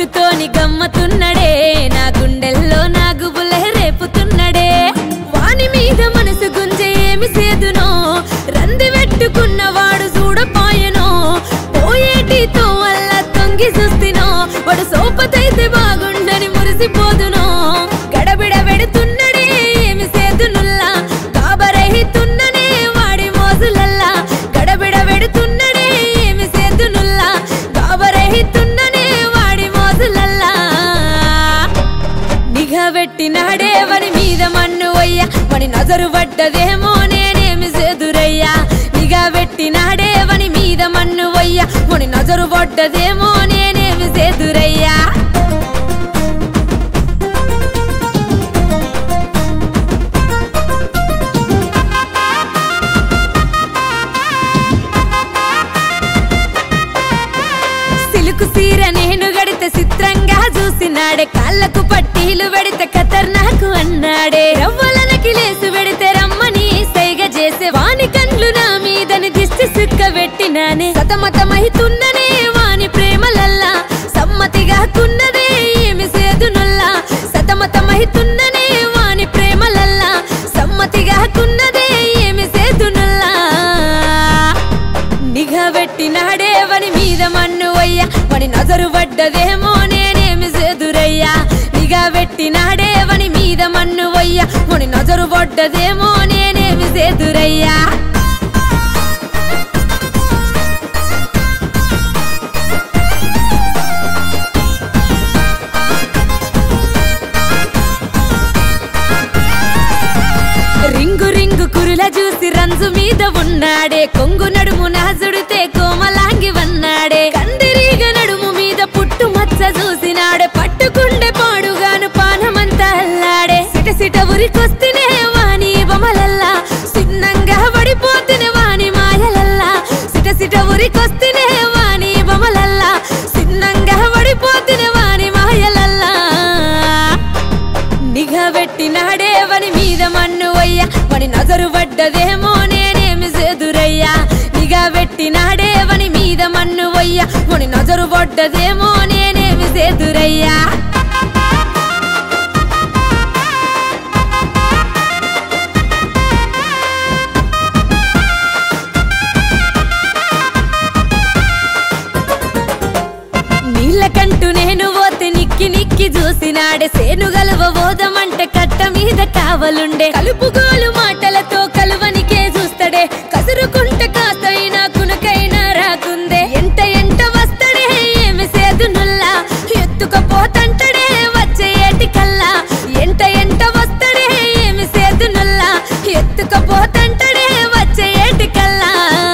ముక్కుతోని గమ్మతున్నడే నా గుండెల్లో నా గుబులే రేపుతున్నడే వాని మీద మనసు గుంజె ఏమి సేదునో రంది పెట్టుకున్నవాడు చూడపాయనో పోయేటితో వల్ల తొంగి చూస్తినో వాడు సోపతైతే బాగుండని మురిసిపోదునో గడబిడ పెడుతున్నడే ఏమి సేదునుల్లా కాబరహితున్ననే వాడి మోజులల్లా గడబిడ పెడుతున్నడే ఏమి సేదునుల్లా కాబరహితున్ననే వాడి మోజులల్లా నిఘా పెట్టినాడే వని మీద మన్ను అయ్యా వని నజరు పడ్డదేమో నేనేమి సేదురయ్యా నిఘా పెట్టినాడే వని మీద మన్ను అయ్యా వని నజరు పడ్డదేమో నేనేమి సేదురయ్యా సిలుకు సీర నేను గడితే చిత్రంగా చూసినాడే కాళ్ళకు పట్టీలు పెడితే ఖతర్నాకు అన్నాడే రవ్వలనకి లేసు పెడితే రమ్మని సైగ చేసే వాని కండ్లు నా మీదని దిష్టి సుక్క పెట్టినానే సతమతమైతున్ననే వాని ప్రేమలల్లా సమ్మతిగా కున్నదే ఏమి సేదునుల్లా సతమతమైతున్ననే వాని ప్రేమలల్లా సమ్మతిగా కున్నదే ఏమి సేదునుల్లా నిఘా పెట్టినాడే వని మీద మన్ను అయ్యా వని నజరు పడ్డదేమో నేనేమి సేదురయ్యా నిఘా పెట్టినాడే వని మీద మన్ను అయ్యా వని నజరు పడ్డదేమో నేనేమి సేదురయ్యా రింగు రింగు కురుల చూసి రంజు మీద ఉన్నాడే కొంగు నడుము నాజుడితే కోమలాంగి వన్నాడే కందిరీగ నడుము మీద పుట్టు మచ్చ చూసినాడే పట్టుకుండే పాడుగాను పానమంతా అల్లాడే సిట సిట ఉరికొస్తేనే వాని బొమలల్లా సిన్నంగా పడిపోతేనే వాని మాయలల్లా సిట సిట ఉరికొస్తేనే వాని బొమలల్లా సిన్నంగా పడిపోతేనే వాని మాయలల్లా నిఘా పెట్టినాడే వని మీద మన్ను అయ్యా వని నజరు పడ్డదేమో నేనేమి సేదురయ్యా నిఘా పెట్టినాడే వని మీద మన్ను అయ్యా వని నజరు పడ్డదేమో నేనేమి సేదురయ్యా నీళ్ళకంటూ నేను పోతే నిక్కి నిక్కి చూసినాడే సేను గలవ పోదమంటే కట్ట మీద కావలుండే కలుపుగోలు మాటలతో కలువనికే చూస్తాడే కసురుకుంట కాస్తైనా కునకైనా రాకుందే ఎంట ఎంట వస్తడే ఏమి సేదునుల్లా ఎత్తుకపోతంటడే వచ్చే ఏటికల్లా ఎంట ఎంట వస్తడే ఏమి సేదునుల్లా ఎత్తుకపోతంటడే వచ్చే ఏటికల్లా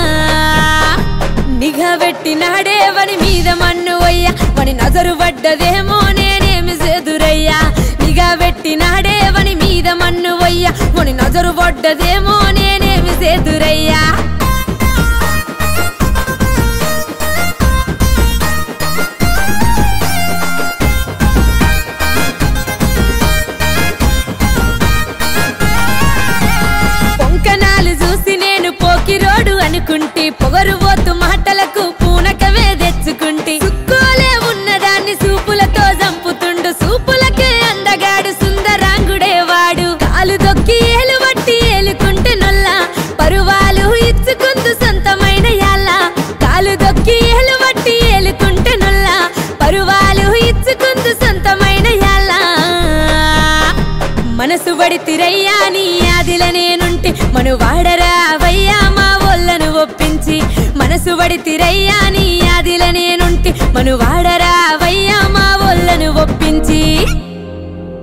నిఘా పెట్టినాడే వని మీద మన్ను అయ్యా వని నజరు పడ్డదేమో నేనేమి సేదురయ్యా నిఘా పెట్టినాడే వని మీద మన్ను అయ్యా వని నజరు పడ్డదేమో నేనేమి సేదురయ్యా పొంకనాలు చూసి నేను పోకిరోడు అనుకుంటి పొగరు పోతు మాటలకు పూనకవే తెచ్చుకుంటి సుక్కోలే ఉన్నదాన్ని సూపులతో చంపుతుండు సూపులకే అందగాడు సుందరాంగుడే వాడు కాలు దొక్కి ఏలు బట్టి ఏలుకుంటే నొల్ల పరువాలు ఇచ్చుకుందు సొంతమైన యాళ్ళ కాలు దొక్కి ఏలు బట్టి ఏలుకుంటే నొల్ల పరువాలు ఇచ్చుకుందు సొంతమైన యాళ్ళ మనసు పడితిరయ్యా నీ ఆదిల నేనుంటే మను వాడరా అవయ్యా మా ఒళ్ళను ఒప్పించి మనసు పడితిరయ్యా నీ ఆదిల నేనుంటే మను వాడరా